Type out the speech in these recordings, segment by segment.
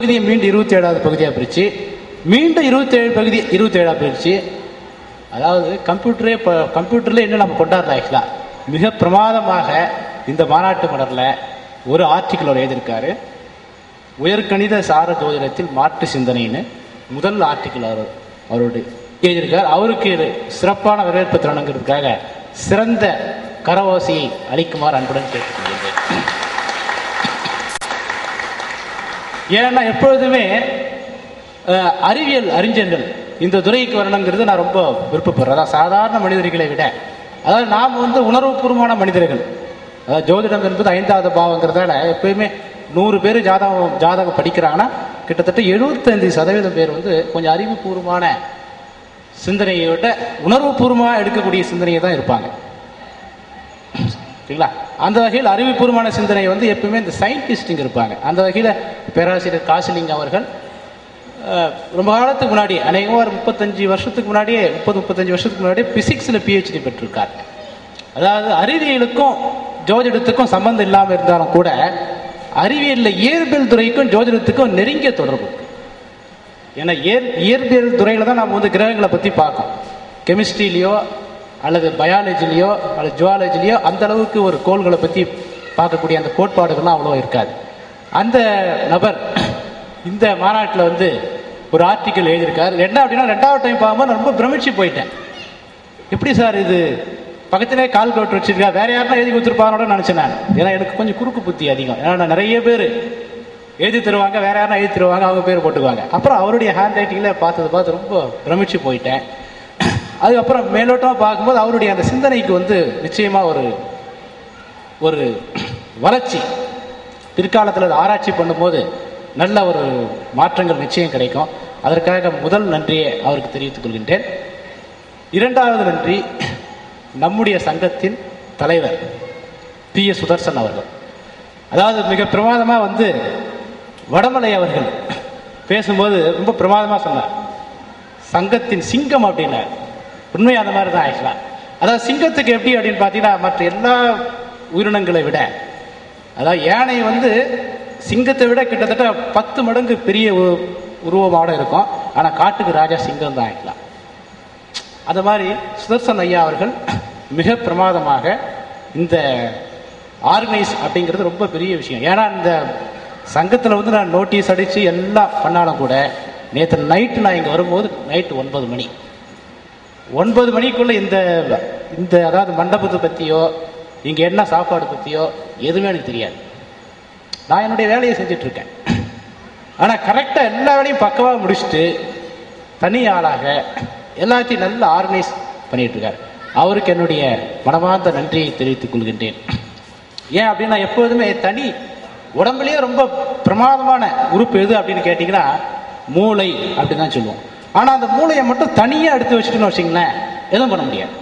பகுதியை மீண்டும் இருபத்தி ஏழாவது பகுதியாக பிரித்து மீண்டும் இருபத்தேழு பகுதி இருபத்தேழாக பிரித்து அதாவது கம்ப்யூட்டரே இப்போ கம்ப்யூட்டரில் இன்னும் நம்ம கொண்டாடலாம் ஆக்சுவலாக மிக பிரமாதமாக இந்த மாநாட்டு மலரில் ஒரு ஆர்டிக்கிள் அவர் எழுதியிருக்காரு உயர்கணித சார ஜோதிடத்தில் மாற்று சிந்தனைன்னு முதல் ஆர்டிக்கிள் அவர் அவருடைய எழுதியிருக்கார் அவருக்கு இது சிறப்பான வரவேற்பு தரணுங்கிறதுக்காக சிறந்த கரவோசையை அளிக்குமாறு அன்புடன் கேட்டுக்கொள்கிறேன் ஏன்னா எப்பொழுதுமே அஹ், அறிவியல் அறிஞர்கள் இந்த துறைக்கு வரணுங்கிறது நான் ரொம்ப விருப்பப்படுறேன் அதான் சாதாரண மனிதர்களை விட அதாவது நாம் வந்து உணர்வுபூர்வமான மனிதர்கள் அதாவது ஜோதிடம் என்பது ஐந்தாவது பாவங்கிறதால எப்பயுமே நூறு பேர் ஜாதகம் ஜாதகம் படிக்கிறாங்கன்னா கிட்டத்தட்ட எழுபத்தைந்து சதவீதம் பேர் வந்து கொஞ்சம் அறிவுபூர்வமான சிந்தனையை விட உணர்வுபூர்வமாக எடுக்கக்கூடிய சிந்தனையை தான் இருப்பாங்க சரிங்களா அந்த வகையில் அறிவுபூர்வமான சிந்தனை வந்து எப்பவுமே இந்த சயின்டிஸ்ட்டுங்க இருப்பாங்க அந்த வகையில் பேராசிரியர் காசிலிங்கம் அவர்கள் அஹ், ரொம்ப காலத்துக்கு முன்னாடி அநேகமாக ஒரு முப்பத்தஞ்சு வருஷத்துக்கு முன்னாடியே முப்பது முப்பத்தஞ்சு வருஷத்துக்கு முன்னாடியே பிசிக்ஸில் பிஹெச்டி பெற்றிருக்கார் அதாவது அறிவியலுக்கும் ஜோதிடத்துக்கும் சம்பந்தம் இல்லாமல் இருந்தாலும் கூட அறிவியலில் இயற்பியல் துறைக்கும் ஜோதிடத்துக்கும் நெருங்கிய தொடர்பு இருக்கு. ஏன்னா இயற் இயற்பியல் துறையில் தான் நம்ம வந்து கிரகங்களை பற்றி பார்க்கோம் கெமிஸ்ட்ரியிலையோ அல்லது பயாலஜிலையோ அல்லது ஜுவாலஜிலையோ அந்த அளவுக்கு ஒரு கோள்களை பற்றி பார்க்கக்கூடிய அந்த கோட்பாடுகள்லாம் அவ்வளோ இருக்காது அந்த நபர் இந்த மாநாட்டில் வந்து ஒரு ஆர்டிக்கல் எழுதியிருக்காரு என்ன அப்படின்னா ரெண்டாவது டைம் பார்க்கும்போது நான் ரொம்ப பிரமிச்சு போயிட்டேன் எப்படி சார் இது பக்கத்திலே கால் கவுட் வச்சிருக்கா வேற யாருன்னா எழுதி கொடுத்துருப்பாரோட நினச்சேன் நான் ஏன்னா எனக்கு கொஞ்சம் குறுக்கு புத்தி அதிகம் ஏன்னா நான் நிறைய பேர் எழுதி தருவாங்க வேற யாரும் எழுதி தருவாங்க அவங்க பேர் போட்டுக்குவாங்க அப்புறம் அவருடைய ஹேண்ட் ரைட்டிங்கில் பார்த்தது பார்த்து ரொம்ப பிரமிச்சு போயிட்டேன் அதுக்கப்புறம் மேலோட்டமாக பார்க்கும்போது அவருடைய அந்த சிந்தனைக்கு வந்து நிச்சயமாக ஒரு ஒரு வளர்ச்சி பிற்காலத்தில் அதை ஆராய்ச்சி பண்ணும்போது நல்ல ஒரு மாற்றங்கள் நிச்சயம் கிடைக்கும் அதற்காக முதல் நன்றியை அவருக்கு தெரிவித்துக் கொள்கின்றேன் இரண்டாவது நன்றி நம்முடைய சங்கத்தின் தலைவர் பி எஸ் சுதர்சன் அவர்கள் அதாவது மிக பிரமாதமாக வந்து வடமலை அவர்கள் பேசும்போது ரொம்ப பிரமாதமாக சொன்னார் சங்கத்தின் சிங்கம் அப்படின்னார் உண்மை அந்த மாதிரி தான் ஆக்சுவலாக அதாவது சிங்கத்துக்கு எப்படி அப்படின்னு பார்த்தீங்கன்னா மற்ற எல்லா உயிரினங்களை விட அதாவது யானை வந்து சிங்கத்தை விட கிட்டத்தட்ட பத்து மடங்கு பெரிய உ- உருவமாட இருக்கும் ஆனால் காட்டுக்கு ராஜா சிங்கம் தான் ஆக்சுவலாக அந்த மாதிரி சுதர்சன் ஐயா அவர்கள் மிக பிரமாதமாக இந்த ஆர்கனைஸ் அப்படிங்கிறது ரொம்ப பெரிய விஷயம் ஏன்னா இந்த சங்கத்தில் வந்து நான் நோட்டீஸ் அடித்து எல்லாம் பண்ணாலும் கூட நேற்று நைட்டு நான் இங்கே வரும்போது நைட்டு ஒன்பது மணி ஒன்பது மணிக்குள்ள இந்த இந்த அதாவது மண்டபத்தை பற்றியோ இங்கே என்ன சாப்பாடு பற்றியோ எதுவுமே எனக்கு தெரியாது நான் என்னுடைய வேலையை செஞ்சுட்டு இருக்கேன் ஆனால் கரெக்டாக எல்லா வேலையும் பக்கவாக முடிச்சுட்டு தனி ஆளாக எல்லாத்தையும் நல்லா ஆர்கனைஸ் பண்ணிட்டு இருக்காரு அவருக்கு என்னுடைய மனமார்ந்த நன்றியை தெரிவித்துக் கொள்கின்றேன் ஏன் அப்படின்னா எப்போதுமே தனி உடம்புலயே ரொம்ப பிரமாதமான உறுப்பு எது அப்படின்னு கேட்டிங்கன்னா மூளை அப்படின்னு தான் சொல்லுவோம் ஆனால் அந்த மூளையை மட்டும் தனியாக எடுத்து வச்சுட்டுன்னு வச்சிங்களேன் எதுவும் பண்ண முடியாது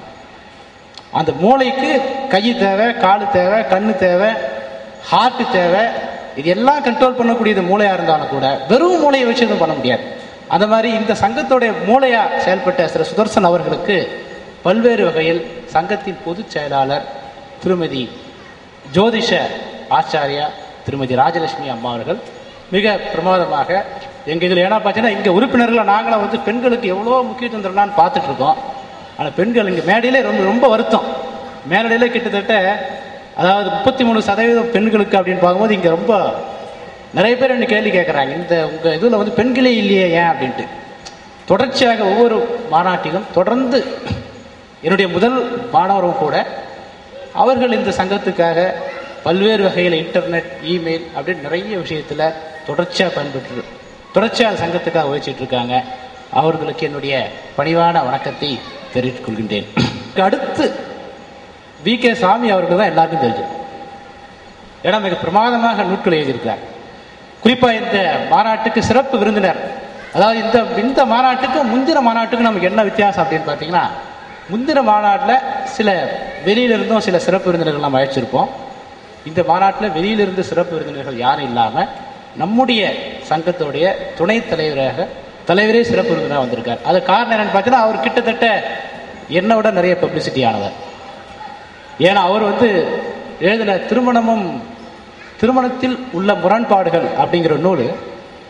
அந்த மூளைக்கு கை தேவை கால் தேவை கண்ணு தேவை ஹார்ட் தேவை இது எல்லாம் கண்ட்ரோல் பண்ணக்கூடியது மூளையா இருந்தாலும் கூட வெறும் மூளையை வச்சு எதுவும் பண்ண முடியாது அந்த மாதிரி இந்த சங்கத்தோடைய மூளையா செயல்பட்ட திரு சுதர்சன் அவர்களுக்கு பல்வேறு வகையில் சங்கத்தின் பொதுச் செயலாளர் திருமதி ஜோதிஷ ஆச்சாரியா திருமதி ராஜலட்சுமி அம்மா அவர்கள் மிக பிரமாதமாக எங்க இதில் ஏன்னா பார்த்தீங்கன்னா இங்கே உறுப்பினர்கள் நாங்களும் வந்து பெண்களுக்கு எவ்வளோ முக்கியத்துவம் தரலான்னு பார்த்துட்டு இருக்கோம் ஆனால் பெண்கள் இங்கே மேடையிலே ரொம்ப ரொம்ப வருத்தம் மேடையிலே கிட்டத்தட்ட அதாவது முப்பத்தி மூணு சதவீதம் பெண்களுக்கு அப்படின்னு பார்க்கும்போது இங்கே ரொம்ப நிறைய பேர் என்ன கேள்வி கேட்குறாங்க இந்த உங்கள் இதில் வந்து பெண்களே இல்லையே ஏன் அப்படின்ட்டு தொடர்ச்சியாக ஒவ்வொரு மாநாட்டிலும் தொடர்ந்து என்னுடைய முதல் மாணவரும் கூட அவர்கள் இந்த சங்கத்துக்காக பல்வேறு வகையில் இன்டர்நெட் இமெயில் அப்படின்னு நிறைய விஷயத்தில் தொடர்ச்சியாக பயன்பெற்று தொடர்ச்சியாக சங்கத்துக்காக உழைச்சிட்டு இருக்காங்க அவர்களுக்கு என்னுடைய பணிவான வணக்கத்தை தெரிவித்துக் கொள்கின்றேன் அடுத்து வி கே சாமி அவர்கள் தான் எல்லாருக்கும் தெரிஞ்சது ஏன்னா மிக பிரமாதமாக நூட்கள் எழுதியிருக்கிறார் குறிப்பாக இந்த மாநாட்டுக்கு சிறப்பு விருந்தினர் அதாவது இந்த இந்த மாநாட்டுக்கும் முந்தின மாநாட்டுக்கும் நமக்கு என்ன வித்தியாசம் அப்படின்னு பார்த்தீங்கன்னா முந்தின மாநாட்டில் சில வெளியிலிருந்தும் சில சிறப்பு விருந்தினர்கள் நம்ம அழைச்சிருப்போம் இந்த மாநாட்டில் வெளியிலிருந்து சிறப்பு விருந்தினர்கள் யாரும் இல்லாமல் நம்முடைய சங்கத்துடைய துணைத் தலைவராக தலைவரே சிறப்பு விருந்தினராக வந்திருக்கார் அது காரணம் என்னன்னு பார்த்தீங்கன்னா அவர் கிட்டத்தட்ட என்னை விட நிறைய பப்ளிசிட்டி ஆனவர் ஏன்னா அவர் வந்து எழுதின திருமணமும் திருமணத்தில் உள்ள முரண்பாடுகள் அப்படிங்கிற நூல்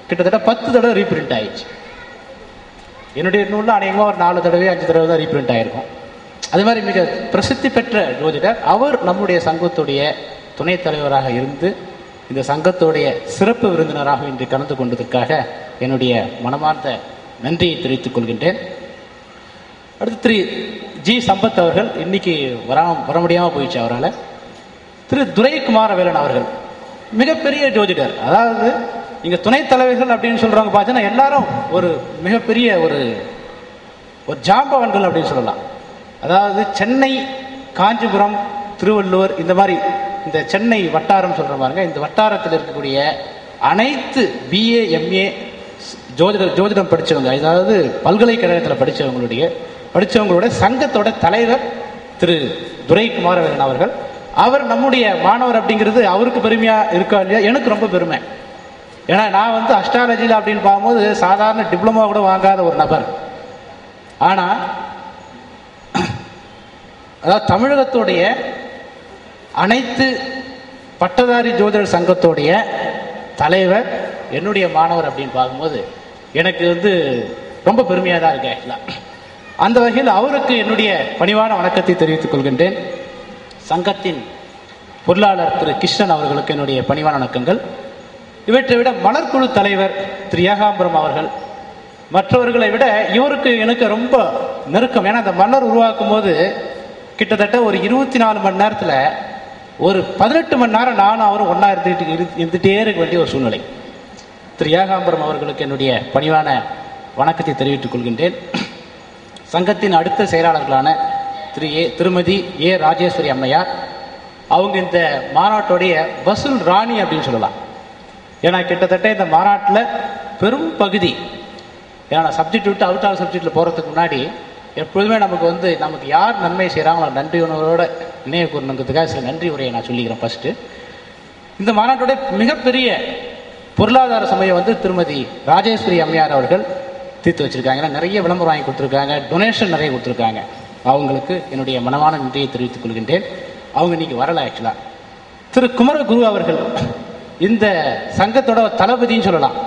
கிட்டத்தட்ட பத்து தடவை ரீபிரிண்ட் ஆயிடுச்சு என்னுடைய நூலில் அநேகமாக ஒரு நாலு தடவை அஞ்சு தடவை தான் ரீபிரிண்ட் ஆயிருக்கும் அதே மாதிரி மிக பிரசித்தி பெற்ற ஜோதிடர் அவர் நம்முடைய சங்கத்துடைய துணைத் தலைவராக இருந்து இந்த சங்கத்துடைய சிறப்பு விருந்தினராக இன்று கலந்து கொண்டதற்காக என்னுடைய மனமார்ந்த நன்றியை தெரிவித்துக் கொள்கின்றேன் அடுத்து திரு ஜி சம்பத் அவர்கள் இன்னைக்கு வராம வர முடியாமல் போயிடுச்சு அவரால் திரு துரைகுமாரவேலன் அவர்கள் மிகப்பெரிய ஜோதிடர் அதாவது இங்க துணைத் தலைவர்கள் அப்படின்னு சொல்றவங்க பார்த்தீங்கன்னா எல்லாரும் ஒரு மிகப்பெரிய ஒரு ஒரு ஜாம்பவன்கள் அப்படின்னு சொல்லலாம் அதாவது சென்னை காஞ்சிபுரம் திருவள்ளூர் இந்த மாதிரி இந்த சென்னை வட்டாரம் சொல்ற பாருங்க இந்த வட்டாரத்தில் இருக்கக்கூடிய அனைத்து பிஏ எம்ஏ ஜோதிட ஜோதிடம் படிச்சவங்க அதாவது பல்கலைக்கழகத்தில் படிச்சவங்களுடைய படிச்சவங்களோட சங்கத்தோட தலைவர் திரு துரை குமாரவேலன் அவர்கள் அவர் நம்முடைய மாணவர் அப்படிங்கிறது அவருக்கு பெருமையா இருக்கா இல்லையா எனக்கு ரொம்ப பெருமை ஏன்னா நான் வந்து அஸ்ட்ராலஜியில் அப்படின்னு பார்க்கும்போது சாதாரண டிப்ளமா கூட வாங்காத ஒரு நபர் ஆனா அதாவது தமிழகத்துடைய அனைத்து பட்டதாரி ஜோதிடர் சங்கத்துடைய தலைவர் என்னுடைய மாணவர் அப்படின்னு பார்க்கும்போது எனக்கு வந்து ரொம்ப பெருமையாக தான் இருக்கு ஆக்சுவலாக அந்த வகையில் அவருக்கு என்னுடைய பணிவான வணக்கத்தை தெரிவித்துக் கொள்கின்றேன் சங்கத்தின் பொருளாளர் திரு கிருஷ்ணன் அவர்களுக்கு என்னுடைய பணிவான வணக்கங்கள் இவற்றை விட மலர்குழு தலைவர் திரு ஏகாம்பரம் அவர்கள் மற்றவர்களை விட இவருக்கு எனக்கு ரொம்ப நெருக்கம் ஏன்னா அந்த மலர் உருவாக்கும் போது கிட்டத்தட்ட ஒரு இருபத்தி நாலு மணி நேரத்தில் ஒரு பதினெட்டு மணி நேரம் நானும் அவரும் ஒன்றா இருந்துட்டு இரு- இருந்துட்டே இருக்க வேண்டிய ஒரு சூழ்நிலை திரு ஏகாம்பரம் அவர்களுக்கு என்னுடைய பணிவான வணக்கத்தை தெரிவித்துக் கொள்கின்றேன் சங்கத்தின் அடுத்த செயலாளர்களான திரு ஏ திருமதி ஏ ராஜேஸ்வரி அம்மையார் அவங்க இந்த மாநாட்டுடைய வசூல் ராணி அப்படின்னு சொல்லலாம் ஏன்னா கிட்டத்தட்ட இந்த மாநாட்டில் பெரும் பகுதி ஏன்னா சப்ஜெக்ட் விட்டு அவுட் ஆஃப் சப்ஜெக்டில் போகிறதுக்கு முன்னாடி எப்பொழுதுமே நமக்கு வந்து நமக்கு யார் நன்மை செய்கிறாங்களோ நன்றி உணர்வோட நினைவு கூறணுங்கிறதுக்காக சில நன்றி உரையை நான் சொல்லிக்கிறேன் ஃபர்ஸ்ட்டு இந்த மாநாட்டுடைய மிகப்பெரிய பொருளாதார சமயம் வந்து திருமதி ராஜேஸ்வரி அம்மையார் அவர்கள் தீர்த்து வச்சிருக்காங்க ஏன்னா நிறைய விளம்பரம் வாங்கி கொடுத்துருக்காங்க டொனேஷன் நிறைய கொடுத்துருக்காங்க அவங்களுக்கு என்னுடைய மனமான நன்றியை தெரிவித்துக் கொள்கின்றேன் அவங்க இன்னைக்கு வரல ஆக்சுவலாக திரு குமரகுரு அவர்கள் இந்த சங்கத்தோட தளபதின்னு சொல்லலாம்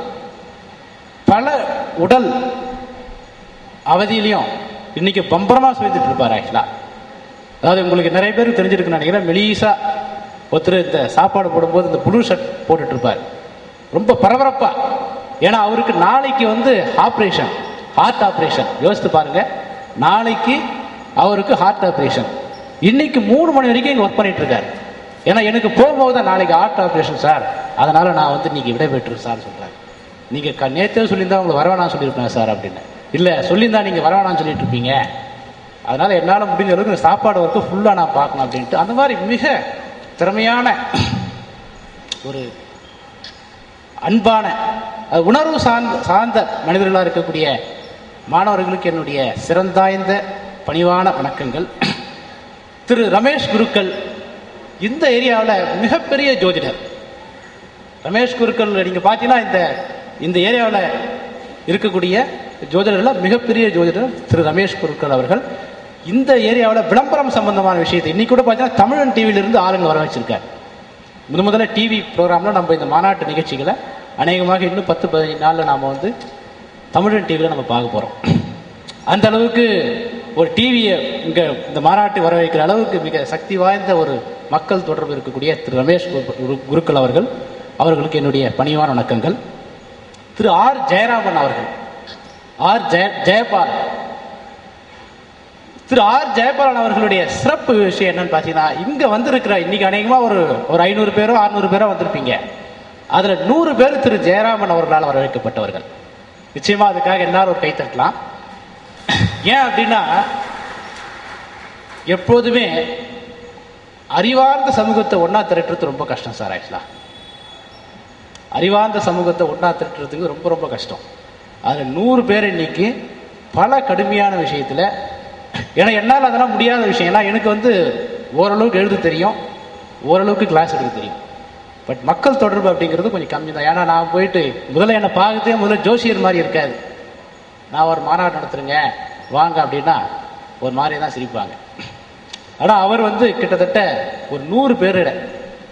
பல உடல் அவதியிலையும் இன்னைக்கு பம்பரமா சுவைத்துட்டு இருப்பார் ஆக்சுவலா அதாவது உங்களுக்கு நிறைய பேருக்கு தெரிஞ்சிருக்குன்னு நினைக்கிறேன் மெலீசா ஒருத்தர் இந்த சாப்பாடு போடும்போது இந்த ப்ளூ ஷர்ட் போட்டுட்டு இருப்பார் ரொம்ப பரபரப்பா ஏன்னா அவருக்கு நாளைக்கு வந்து ஆப்ரேஷன் ஹார்ட் ஆப்ரேஷன் யோசித்து பாருங்க நாளைக்கு அவருக்கு ஹார்ட் ஆப்ரேஷன் இன்னைக்கு மூணு மணி வரைக்கும் இங்கே ஒர்க் பண்ணிட்டு இருக்காரு ஏன்னா எனக்கு போகும்போது தான் நாளைக்கு ஹார்ட் ஆப்ரேஷன் சார் அதனால நான் வந்து இன்னைக்கு விடை பெற்று சார் சொல்றாரு நீங்க க- நேத்தே சொல்லியிருந்தா உங்களுக்கு வரவேணாம் சொல்லியிருப்பேன் சார் அப்படின்னு இல்ல சொல்லியிருந்தா நீங்க வரவேணாம்னு சொல்லிட்டு இருப்பீங்க அதனால என்னால் முடிஞ்ச அளவுக்கு இந்த சாப்பாடு ஒர்க்கு ஃபுல்லாக நான் பார்க்கணும் அப்படின்ட்டு அந்த மாதிரி மிக திறமையான ஒரு அன்பான அஹ், உணர்வு சார்ந்த சார்ந்த மனிதர்களாக இருக்கக்கூடிய மாணவர்களுக்கு என்னுடைய சிறந்தாய்ந்த பணிவான வணக்கங்கள் திரு ரமேஷ் குருக்கள் இந்த ஏரியாவில் மிகப்பெரிய ஜோதிடர் ரமேஷ் குருக்கள் நீங்க பார்த்தீங்கன்னா இந்த இந்த ஏரியாவில் இருக்கக்கூடிய ஜோதிடர்கள் மிகப்பெரிய ஜோதிடர் திரு ரமேஷ் குருக்கள் அவர்கள் இந்த ஏரியாவில் விளம்பரம் சம்பந்தமான விஷயத்தை இன்னைக்கு கூட பார்த்தீங்கன்னா தமிழன் டிவியில இருந்து ஆளுங்க வர வச்சிருக்காரு முத முதல்ல டிவி ப்ரோக்ராம்ல நம்ம இந்த மாநாட்டு நிகழ்ச்சிகளை அநேகமாக இன்னும் பத்து பதினஞ்சு நாளில் நாம் வந்து தமிழன் டிவியில் நம்ம பார்க்க போகிறோம் அந்த அளவுக்கு ஒரு டிவியை இங்கே இந்த மாநாட்டு வர வைக்கிற அளவுக்கு மிக சக்தி வாய்ந்த ஒரு மக்கள் தொடர்பு இருக்கக்கூடிய திரு ரமேஷ் குரு- குரு- குருக்கள் அவர்கள் அவர்களுக்கு என்னுடைய பணிவான வணக்கங்கள் திரு ஆர் ஜெயராமன் அவர்கள் ஆர் ஜெய ஜெயபால் திரு ஆர் ஜெயபாலன் அவர்களுடைய சிறப்பு விஷயம் என்னன்னு பார்த்தீங்கன்னா இங்க வந்திருக்கிற இன்னைக்கு அநேகமா ஒரு ஒரு ஐநூறு பேரோ அறுநூறு பேரோ வந்திருப்பீங்க அதுல நூறு பேர் திரு ஜெயராமன் அவர்களால் வரவேற்கப்பட்டவர்கள் நிச்சயமா அதுக்காக எல்லாரும் ஒரு கை தட்டலாம் ஏன் அப்படின்னா எப்போதுமே அறிவார்ந்த சமூகத்தை ஒண்ணா திரட்டுறது ரொம்ப கஷ்டம் சார் ஆக்சுவலா அறிவார்ந்த சமூகத்தை ஒண்ணா திரட்டுறதுக்கு ரொம்ப ரொம்ப கஷ்டம் அதில் நூறு பேர் இன்னைக்கு பல கடுமையான விஷயத்தில் ஏன்னா என்னால் அதெல்லாம் முடியாத விஷயம் ஏன்னா எனக்கு வந்து ஓரளவுக்கு எழுத தெரியும் ஓரளவுக்கு கிளாஸ் எடுக்க தெரியும் பட் மக்கள் தொடர்பு அப்படிங்கிறது கொஞ்சம் கம்மி தான் ஏன்னா நான் போயிட்டு முதல்ல என்னை பார்க்கறதே முதல்ல ஜோசியர் மாதிரி இருக்காது நான் ஒரு மாநாடு நடத்துறேங்க வாங்க அப்படின்னா ஒரு மாதிரி தான் சிரிப்பாங்க ஆனால் அவர் வந்து கிட்டத்தட்ட ஒரு நூறு பேரிட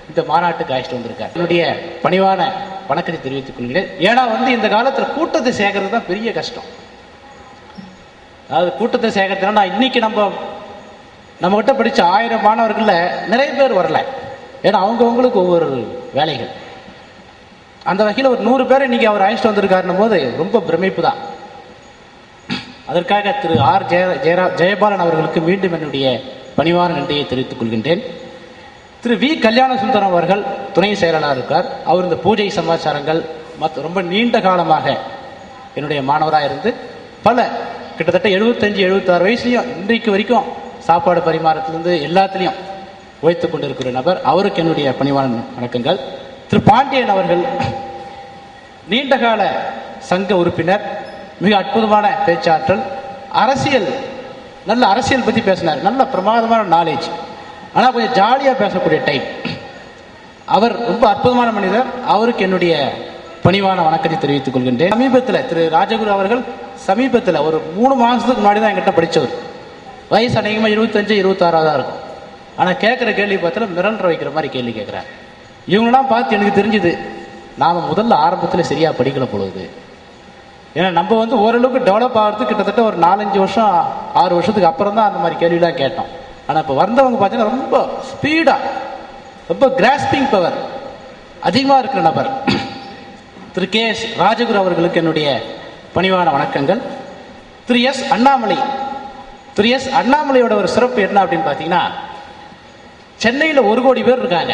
இந்த மாநாட்டுக்கு அழைச்சிட்டு வந்திருக்கார் என்னுடைய பணிவான வணக்கத்தை தெரிவித்துக் கொள்கிறேன் ஏன்னா வந்து இந்த காலத்துல கூட்டத்தை சேர்க்கறது தான் பெரிய கஷ்டம் அதாவது கூட்டத்தை சேர்க்கறதுனா நான் இன்னைக்கு நம்ம நம்ம கிட்ட படிச்ச ஆயிரம் மாணவர்கள்ல நிறைய பேர் வரல ஏன்னா அவங்கவுங்களுக்கு ஒவ்வொரு வேலைகள் அந்த வகையில் ஒரு நூறு பேர் இன்னைக்கு அவர் அழைச்சிட்டு வந்திருக்காருன்னும் போது ரொம்ப பிரமிப்பு தான் அதற்காக திரு ஆர் ஜெய ஜெயரா ஜெயபாலன் அவர்களுக்கு மீண்டும் என்னுடைய பணிவான நன்றியை தெரிவித்துக் கொள்கின்றேன் திரு வி கல்யாண சுந்தரம் அவர்கள் துணை செயலாளர் இருக்கார் அவர் இந்த பூஜை சமாச்சாரங்கள் மற்ற ரொம்ப நீண்ட காலமாக என்னுடைய மாணவராக இருந்து பல கிட்டத்தட்ட எழுபத்தஞ்சு எழுபத்தாறு வயசுலையும் இன்றைக்கு வரைக்கும் சாப்பாடு பரிமாறத்திலிருந்து எல்லாத்துலேயும் உழைத்து கொண்டிருக்கிற நபர் அவருக்கு என்னுடைய பணிவான வணக்கங்கள் திரு பாண்டியன் அவர்கள் நீண்டகால சங்க உறுப்பினர் மிக அற்புதமான பேச்சாற்றல் அரசியல் நல்ல அரசியல் பற்றி பேசினார் நல்ல பிரமாதமான நாலேஜ் ஆனால் கொஞ்சம் ஜாலியாக பேசக்கூடிய டைப் அவர் ரொம்ப அற்புதமான மனிதர் அவருக்கு என்னுடைய பணிவான வணக்கத்தை தெரிவித்துக் கொள்கின்றேன் சமீபத்தில் திரு ராஜகுரு அவர்கள் சமீபத்தில் ஒரு மூணு மாதத்துக்கு முன்னாடி தான் என்கிட்ட படித்தவர் வயசு அநேகமாக இருபத்தஞ்சு இருபத்தாறாவதாக இருக்கும் ஆனால் கேட்குற கேள்வி பார்த்தாலும் மிரண்டர வைக்கிற மாதிரி கேள்வி கேட்குறாரு இவங்களெல்லாம் பார்த்து எனக்கு தெரிஞ்சுது நாம் முதல்ல ஆரம்பத்தில் சரியாக படிக்கல பொழுது ஏன்னா நம்ம வந்து ஓரளவுக்கு டெவலப் ஆகிறதுக்கு கிட்டத்தட்ட ஒரு நாலஞ்சு வருஷம் ஆறு வருஷத்துக்கு அப்புறம் தான் அந்த மாதிரி கேள்விலாம் கேட்டோம் ஆனால் இப்போ வந்தவங்க பார்த்தீங்கன்னா ரொம்ப ஸ்பீடாக ரொம்ப கிராஸ்பிங் பவர் அதிகமாக இருக்கிற நபர் திரு கே எஸ் ராஜகுரு அவர்களுக்கு என்னுடைய பணிவான வணக்கங்கள் திரு எஸ் அண்ணாமலை திரு எஸ் அண்ணாமலையோட ஒரு சிறப்பு என்ன அப்படின்னு பார்த்தீங்கன்னா சென்னையில் ஒரு கோடி பேர் இருக்காங்க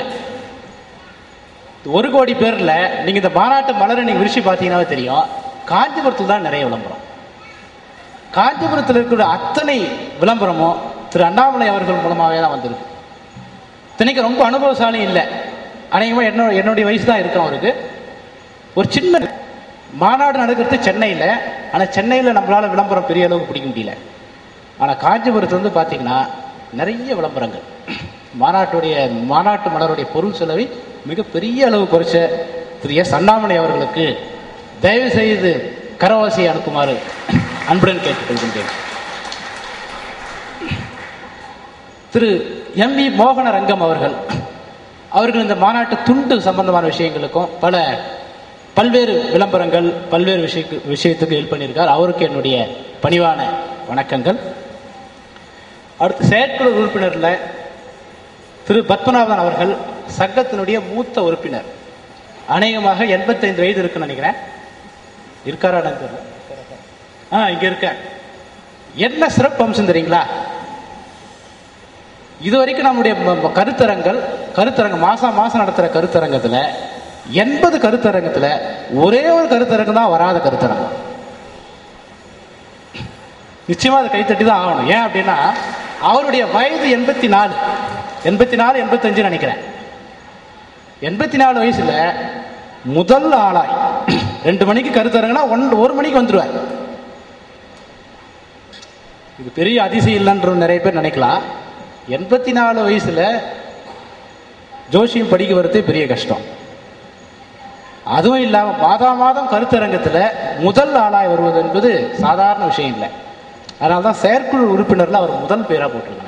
ஒரு கோடி பேர்ல நீங்க இந்த மாநாட்டு மலரை நீங்க விரிச்சு பார்த்தீங்கன்னா தெரியும் காஞ்சிபுரத்தில் தான் நிறைய விளம்பரம் காஞ்சிபுரத்தில் இருக்கிற அத்தனை விளம்பரமும் திரு அண்ணாமலை அவர்கள் மூலமாகவே தான் வந்திருக்கு தினைக்கு ரொம்ப அனுபவசாலி இல்லை அநேகமாக என்னோட என்னுடைய வயசு தான் இருக்கும் அவருக்கு ஒரு சின்ன மாநாடு நடக்கிறது சென்னையில் ஆனால் சென்னையில் நம்மளால விளம்பரம் பெரிய அளவுக்கு பிடிக்க முடியல ஆனால் காஞ்சிபுரத்தில் வந்து பார்த்தீங்கன்னா நிறைய விளம்பரங்கள் மாநாட்டுடைய மாநாட்டு மலருடைய பொருள் செலவை மிகப்பெரிய அளவு குறைச்ச திரு எஸ் அண்ணாமலை அவர்களுக்கு தயவு செய்து கரவாசியை அனுப்புமாறு அன்புடன் கேட்டுக்கொள்கின்றேன் திரு எம் வி மோகன ரங்கம் அவர்கள் அவர்கள் இந்த மாநாட்டு துண்டு சம்பந்தமான விஷயங்களுக்கும் பல பல்வேறு விளம்பரங்கள் பல்வேறு விஷய விஷயத்துக்கு ஹெல்ப் பண்ணியிருக்கார் அவருக்கு என்னுடைய பணிவான வணக்கங்கள் அடுத்து செயற்குழு உறுப்பினர்ல திரு பத்மநாபன் அவர்கள் சங்கத்தினுடைய மூத்த உறுப்பினர் அநேகமாக எண்பத்தைந்து வயது இருக்குன்னு நினைக்கிறேன் இருக்காரா எனக்கு தெரியல ஆ இங்க இருக்க என்ன சிறப்பு அம்சம் தெரியுங்களா இது வரைக்கும் நம்முடைய ம- ம- கருத்தரங்கள் கருத்தரங்கம் மாசம் மாசம் நடத்துற கருத்தரங்கத்துல எண்பது கருத்தரங்கத்துல ஒரே ஒரு கருத்தரங்கம் தான் வராத கருத்தரங்கம் நிச்சயமா அதை கைத்தட்டி தான் ஆகணும் ஏன் அப்படின்னா அவருடைய வயது எண்பத்தி நாலு எண்பத்தி நாலு எண்பத்தஞ்சு நினைக்கிறேன் எண்பத்தி நாலு வயசுல முதல் ஆளாய் ரெண்டு மணிக்கு கருத்தரங்கன்னா ஒன் ஒரு மணிக்கு வந்துருவார் இது பெரிய அதிசயம் இல்லைன்ற நிறைய பேர் நினைக்கலாம் எண்பத்தி நாலு வயசுல ஜோசியம் படிக்க வரதே பெரிய கஷ்டம் அதுவும் இல்லாம மாதா மாதம் கருத்தரங்கத்துல முதல் ஆளாய் வருவது என்பது சாதாரண விஷயம் இல்லை அதனால தான் செயற்குழு உறுப்பினர்ல அவர் முதல் பேரா போட்டிருக்காங்க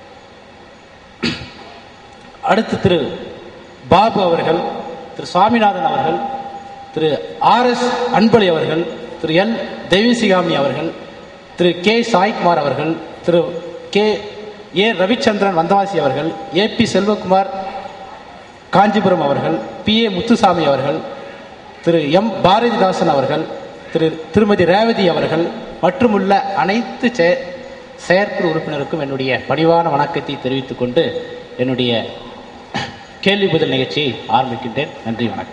அடுத்து திரு பாபு அவர்கள் திரு சுவாமிநாதன் அவர்கள் திரு ஆர் எஸ் அன்பழி அவர்கள் திரு எல் தெய்வசிகாமி அவர்கள் திரு கே சாய்குமார் அவர்கள் திரு கே ஏ ரவிச்சந்திரன் வந்தவாசி அவர்கள் ஏ பி செல்வகுமார் காஞ்சிபுரம் அவர்கள் பி ஏ முத்துசாமி அவர்கள் திரு எம் பாரதிதாசன் அவர்கள் திரு திருமதி ரேவதி அவர்கள் மற்றுமுள்ள அனைத்து செய- செயற்குழு உறுப்பினருக்கும் என்னுடைய பணிவான வணக்கத்தை தெரிவித்துக் கொண்டு என்னுடைய கேள்வி பதில் நிகழ்ச்சியை ஆரம்பிக்கின்றேன் நன்றி வணக்கம்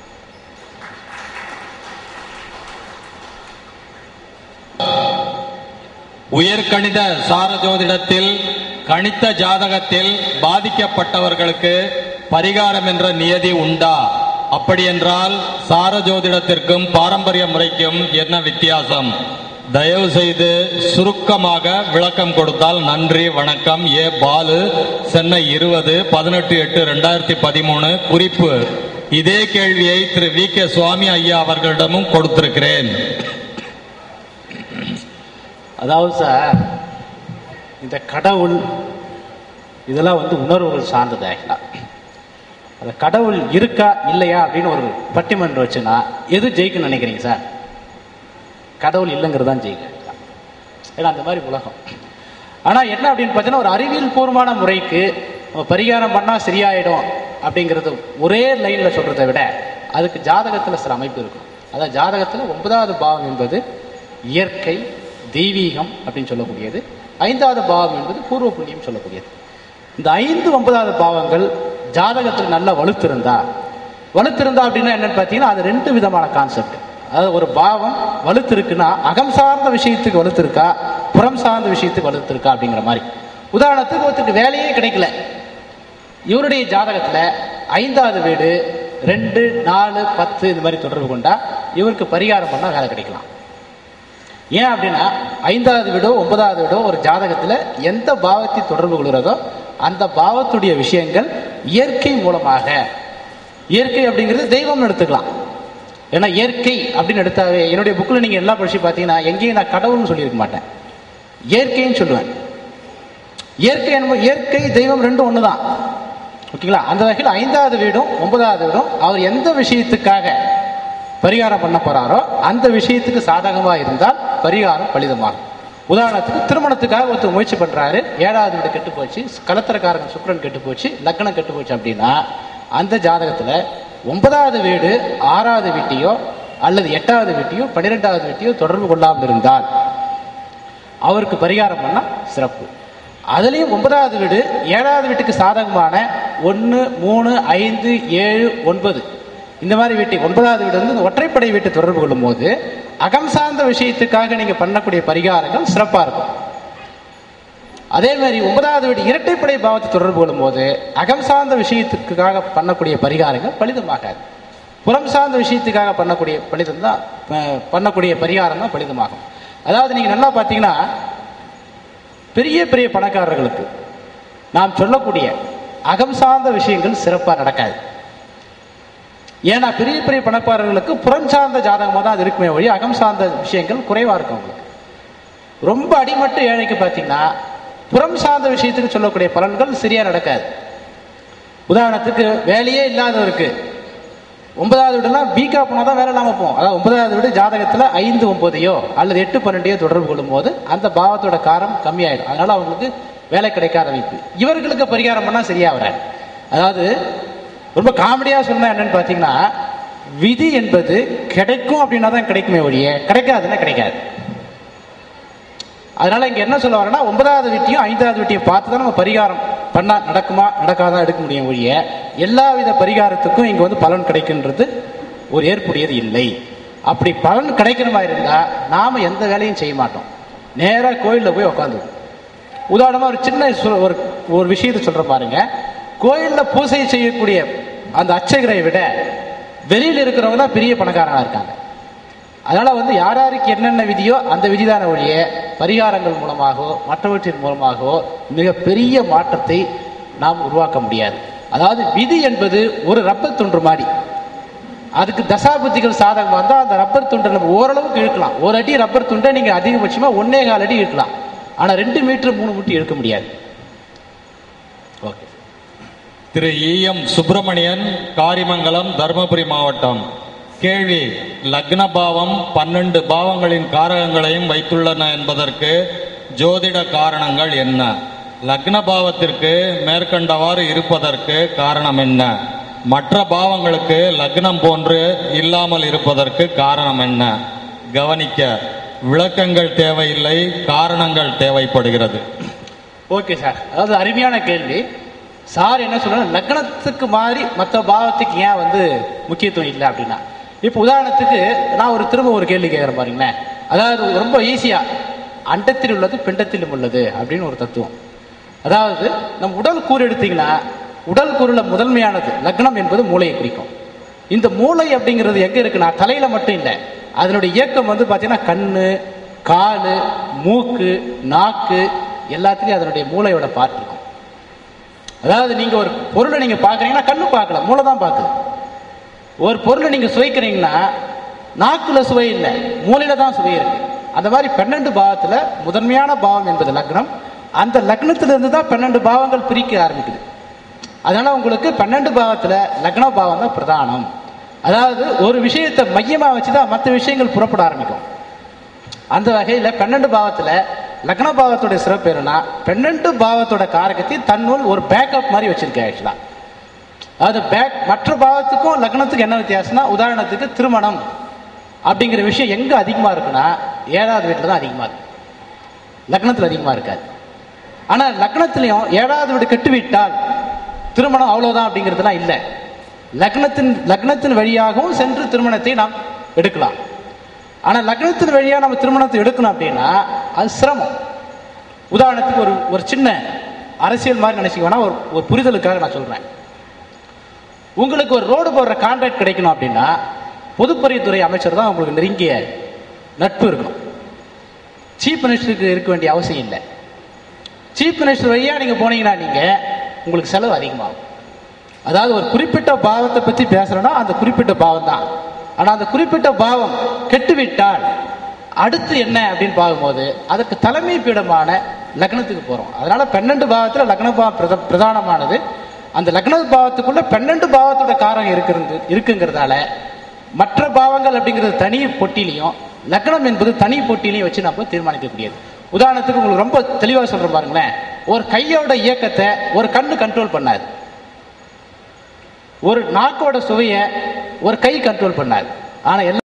உயர்கணித சார ஜோதிடத்தில் கணித்த ஜாதகத்தில் பாதிக்கப்பட்டவர்களுக்கு பரிகாரம் என்ற நியதி உண்டா அப்படியென்றால் சார ஜோதிடத்திற்கும் பாரம்பரிய முறைக்கும் என்ன வித்தியாசம் தயவு செய்து சுருக்கமாக விளக்கம் கொடுத்தால் நன்றி வணக்கம் ஏ பாலு சென்னை இருபது பதினெட்டு எட்டு ரெண்டாயிரத்தி பதிமூணு குறிப்பு இதே கேள்வியை திரு வி கே சுவாமி ஐயா அவர்களிடமும் கொடுத்திருக்கிறேன் அதாவது சார் இந்த கடவுள் இதெல்லாம் வந்து உணர்வுகள் சார்ந்தது ஆக்சுவலாக அந்த கடவுள் இருக்கா இல்லையா அப்படின்னு ஒரு பட்டிமன்றம் வச்சுன்னா எது ஜெயிக்கும்னு நினைக்கிறீங்க சார் கடவுள் இல்லைங்கிறது தான் ஜெயிக்கும் ஏன்னா அந்த மாதிரி உலகம் ஆனா என்ன அப்படின்னு பார்த்தீங்கன்னா ஒரு அறிவியல் பூர்வமான முறைக்கு நம்ம பரிகாரம் பண்ணா சரியாயிடும் அப்படிங்கிறது ஒரே லைன்ல சொல்றதை விட அதுக்கு ஜாதகத்துல சில அமைப்பு இருக்கும் அதாவது ஜாதகத்துல ஒன்பதாவது பாவம் என்பது இயற்கை தெய்வீகம் அப்படின்னு சொல்லக்கூடியது ஐந்தாவது பாவம் என்பது பூர்வ புண்ணியம் சொல்லக்கூடியது இந்த ஐந்து ஒன்பதாவது பாவங்கள் ஜாதகத்தில் நல்லா வலுத்திருந்தா வலுத்திருந்தா அப்படின்னா என்னன்னு பார்த்தீங்கன்னா அது ரெண்டு விதமான கான்செப்ட் அதாவது ஒரு பாவம் வலுத்திருக்குன்னா அகம் சார்ந்த விஷயத்துக்கு வலுத்திருக்கா புறம் சார்ந்த விஷயத்துக்கு வலுத்திருக்கா அப்படிங்கிற மாதிரி உதாரணத்துக்கு ஒருத்தருக்கு வேலையே கிடைக்கல இவருடைய ஜாதகத்துல ஐந்தாவது வீடு ரெண்டு நாலு பத்து இந்த மாதிரி தொடர்பு கொண்டா இவருக்கு பரிகாரம் பண்ணா வேலை கிடைக்கலாம் ஏன் அப்படின்னா ஐந்தாவது வீடோ ஒன்பதாவது வீடோ ஒரு ஜாதகத்துல எந்த பாவத்தை தொடர்பு கொள்கிறதோ அந்த பாவத்துடைய விஷயங்கள் இயற்கை மூலமாக இயற்கை அப்படிங்கிறது தெய்வம்னு எடுத்துக்கலாம் ஏன்னா இயற்கை அப்படின்னு எடுத்தாவே என்னுடைய புக்கில் நீங்க எல்லாம் படிச்சு பார்த்தீங்கன்னா எங்கேயும் நான் கடவுள்னு சொல்லியிருக்க மாட்டேன் இயற்கைன்னு சொல்லுவேன் இயற்கை என்பது இயற்கை தெய்வம் ரெண்டும் ஒன்று தான் ஓகேங்களா அந்த வகையில் ஐந்தாவது வீடும் ஒன்பதாவது வீடும் அவர் எந்த விஷயத்துக்காக பரிகாரம் பண்ண போறாரோ அந்த விஷயத்துக்கு சாதகமா இருந்தால் பரிகாரம் பலிதமாகும் உதாரணத்துக்கு திருமணத்துக்காக ஒருத்தர் முயற்சி பண்றாரு ஏழாவது வீடு கெட்டு போச்சு கலத்திரக்காரங்க சுக்கிரன் கெட்டு போச்சு லக்னம் கெட்டு போச்சு அப்படின்னா அந்த ஜாதகத்துல ஒன்பதாவது வீடு ஆறாவது வீட்டையோ அல்லது எட்டாவது வீட்டையோ பன்னிரெண்டாவது வீட்டையோ தொடர்பு கொள்ளாமல் இருந்தால் அவருக்கு பரிகாரம் பண்ணா சிறப்பு அதுலேயும் ஒன்பதாவது வீடு ஏழாவது வீட்டுக்கு சாதகமான ஒன்று மூணு ஐந்து ஏழு ஒன்பது இந்த மாதிரி வீட்டை ஒன்பதாவது வீடு வந்து இந்த ஒற்றைப்படை வீட்டை தொடர்பு கொள்ளும் போது அகம் சார்ந்த விஷயத்துக்காக நீங்க பண்ணக்கூடிய பரிகாரங்கள் சிறப்பா இருக்கும் அதே மாதிரி ஒன்பதாவது வீடு இரட்டைப்படை பாவத்தை தொடர்பு கொள்ளும் போது அகம் சார்ந்த விஷயத்துக்காக பண்ணக்கூடிய பரிகாரங்கள் பலிதமாகாது புறம் சார்ந்த விஷயத்துக்காக பண்ணக்கூடிய பலிதம் தான் அஹ், பண்ணக்கூடிய பரிகாரம் தான் பலிதமாகும் அதாவது நீங்க நல்லா பார்த்தீங்கன்னா பெரிய பெரிய பணக்காரர்களுக்கு நாம் சொல்லக்கூடிய அகம் சார்ந்த விஷயங்கள் சிறப்பாக நடக்காது ஏன்னா பெரிய பெரிய பணக்காரர்களுக்கு புறம் சார்ந்த ஜாதகமாக தான் அது இருக்குமே ஒழிய அகம் சார்ந்த விஷயங்கள் குறைவாக இருக்கும் அவங்களுக்கு ரொம்ப அடிமட்டு ஏழைக்கு பார்த்தீங்கன்னா புறம் சார்ந்த விஷயத்துக்கு சொல்லக்கூடிய பலன்கள் சரியா நடக்காது உதாரணத்துக்கு வேலையே இல்லாதவருக்கு ஒன்பதாவது வீடுலாம் பீக்கா போனால் தான் வேலை இல்லாமல் போகும் அதாவது ஒன்பதாவது வீடு ஜாதகத்தில் ஐந்து ஒன்பதையோ அல்லது எட்டு பன்னெண்டையோ தொடர்பு கொள்ளும் போது அந்த பாவத்தோட காரம் கம்மியாயிடும் அதனால அவங்களுக்கு வேலை கிடைக்காத அமைப்பு இவர்களுக்கு பரிகாரம் பண்ணால் சரியா வராது அதாவது ரொம்ப காமெடியாக சொன்னா என்னன்னு பார்த்தீங்கன்னா விதி என்பது கிடைக்கும் அப்படின்னா தான் கிடைக்குமே ஒழிய கிடைக்காதுன்னா கிடைக்காது அதனால இங்க என்ன சொல்ல வரேன்னா ஒன்பதாவது வீட்டையும் ஐந்தாவது வீட்டையும் பார்த்து தான் நம்ம பரிகாரம் பண்ணா நடக்குமா நடக்காதான் எடுக்க முடியும் ஒழிய எல்லா வித பரிகாரத்துக்கும் இங்க வந்து பலன் கிடைக்கின்றது ஒரு ஏற்புடையது இல்லை அப்படி பலன் கிடைக்கிற மாதிரி இருந்தா நாம எந்த வேலையும் செய்ய மாட்டோம் நேரா கோயில்ல போய் உட்காந்துருவோம் உதாரணமா ஒரு சின்ன சொ- ஒரு ஒரு விஷயத்தை சொல்ற பாருங்க கோயில்ல பூசை செய்யக்கூடிய அந்த அர்ச்சகரை விட வெளியில இருக்கிறவங்க தான் பெரிய பணக்காரனா இருக்காங்க அதனால வந்து யார் யாருக்கு என்னென்ன விதியோ அந்த விதிதான ஒழிய பரிகாரங்கள் மூலமாகவோ மற்றவற்றின் மூலமாகவோ மிக பெரிய மாற்றத்தை நாம் உருவாக்க முடியாது அதாவது விதி என்பது ஒரு ரப்பர் துண்டு மாதிரி அதுக்கு தசாபுத்திகள் சாதகம் வந்தால் அந்த ரப்பர் துண்டை நம்ம ஓரளவுக்கு இழுக்கலாம் ஒரு அடி ரப்பர் துண்டை நீங்க அதிகபட்சமா ஒன்னே கால் அடி இழுக்கலாம் ஆனா ரெண்டு மீட்டர் மூணு மீட்டர் இழுக்க முடியாது ஓகே திரு ஈஎம் சுப்பிரமணியன் காரிமங்கலம் தருமபுரி மாவட்டம் கேள்வி லக்ன பாவம் பன்னெண்டு பாவங்களின் காரகங்களையும் வைத்துள்ளன என்பதற்கு ஜோதிட காரணங்கள் என்ன லக்ன பாவத்திற்கு மேற்கண்டவாறு இருப்பதற்கு காரணம் என்ன மற்ற பாவங்களுக்கு லக்னம் போன்று இல்லாமல் இருப்பதற்கு காரணம் என்ன கவனிக்க விளக்கங்கள் தேவையில்லை காரணங்கள் தேவைப்படுகிறது ஓகே சார் அதாவது அருமையான கேள்வி சார் என்ன சொல்றாரு லக்னத்துக்கு மாதிரி மற்ற பாவத்துக்கு ஏன் வந்து முக்கியத்துவம் இல்லை அப்படின்னா இப்போ உதாரணத்துக்கு நான் ஒரு திரும்ப ஒரு கேள்வி கேட்குறேன் பாருங்களேன் அதாவது ரொம்ப ஈஸியா அண்டத்தில் உள்ளது பிண்டத்திலும் உள்ளது அப்படின்னு ஒரு தத்துவம் அதாவது நம்ம உடல் கூறு எடுத்தீங்கன்னா உடல் கூறுல முதன்மையானது லக்னம் என்பது மூளையை குறிக்கும் இந்த மூளை அப்படிங்கிறது எங்க இருக்குன்னா தலையில மட்டும் இல்லை அதனுடைய இயக்கம் வந்து பார்த்தீங்கன்னா கண்ணு காலு மூக்கு நாக்கு எல்லாத்துலயும் அதனுடைய மூளையோட பார்ட் இருக்கும் அதாவது நீங்க ஒரு பொருளை நீங்க பாக்குறீங்கன்னா கண்ணு பார்க்கல மூளை தான் பார்க்குது ஒரு பொருளை நீங்க சுவைக்கிறீங்கன்னா நாக்குல சுவை இல்லை மூளையில தான் சுவை இருக்கு அந்த மாதிரி பன்னெண்டு பாவத்துல முதன்மையான பாவம் என்பது லக்னம் அந்த லக்னத்திலிருந்து தான் பன்னெண்டு பாவங்கள் பிரிக்க ஆரம்பிக்குது அதனால உங்களுக்கு பன்னெண்டு பாவத்துல லக்ன பாவம் தான் பிரதானம் அதாவது ஒரு விஷயத்தை மையமா வச்சுதான் மற்ற விஷயங்கள் புறப்பட ஆரம்பிக்கும் அந்த வகையில பன்னெண்டு பாவத்துல லக்ன பாவத்தோட சிறப்பு என்னன்னா பன்னெண்டு பாவத்தோட காரகத்தை தன்னுள் ஒரு பேக்கப் மாதிரி வச்சிருக்கேன் ஆக்சுவலா அதாவது பேக் மற்ற பாவத்துக்கும் லக்னத்துக்கும் என்ன வித்தியாசம்னா உதாரணத்துக்கு திருமணம் அப்படிங்கிற விஷயம் எங்க அதிகமா இருக்குன்னா ஏழாவது வீட்டில் தான் அதிகமா இருக்கு லக்னத்தில் அதிகமா இருக்காது ஆனா லக்னத்திலையும் ஏழாவது வீடு கெட்டு விட்டால் திருமணம் அவ்வளவுதான் அப்படிங்கிறதுலாம் இல்லை லக்னத்தின் லக்னத்தின் வழியாகவும் சென்று திருமணத்தை நாம் எடுக்கலாம் ஆனா லக்னத்தின் வழியா நம்ம திருமணத்தை எடுக்கணும் அப்படின்னா அது சிரமம் உதாரணத்துக்கு ஒரு ஒரு சின்ன அரசியல் மாதிரி நினைச்சிக்கோனா ஒரு ஒரு புரிதலுக்காக நான் சொல்றேன் உங்களுக்கு ஒரு ரோடு போடுற கான்ட்ராக்ட் கிடைக்கணும் அப்படின்னா பொதுப்பணித்துறை அமைச்சர் தான் உங்களுக்கு நெருங்கிய நட்பு இருக்கணும் சீஃப் மினிஸ்டருக்கு இருக்க வேண்டிய அவசியம் இல்லை சீஃப் மினிஸ்டர் வழியா நீங்க போனீங்கன்னா நீங்க உங்களுக்கு செலவு அதிகமாகும் அதாவது ஒரு குறிப்பிட்ட பாவத்தை பத்தி பேசுறோம்னா அந்த குறிப்பிட்ட பாவம் தான் ஆனா அந்த குறிப்பிட்ட பாவம் கெட்டுவிட்டால் அடுத்து என்ன அப்படின்னு பார்க்கும்போது அதற்கு தலைமை பீடமான லக்னத்துக்கு போறோம் அதனால பன்னெண்டு பாவத்துல லக்ன பாவம் பிரத- பிரதானமானது அந்த லக்ன பாவத்துக்குள்ள பன்னெண்டு பாவத்தோட காரம் இருக்கிறது இருக்குங்கிறதால மற்ற பாவங்கள் அப்படிங்கிறது தனி பொட்டிலையும் லக்னம் என்பது தனி பொட்டிலையும் வச்சு நம்ம தீர்மானிக்கக்கூடியது உதாரணத்துக்கு உங்களுக்கு ரொம்ப தெளிவாக சொல்றேன் பாருங்களேன் ஒரு கையோட இயக்கத்தை ஒரு கண்ணு கண்ட்ரோல் பண்ணாது ஒரு நாக்கோட சுவையை ஒரு கை கண்ட்ரோல் பண்ணாது ஆனா எல்லா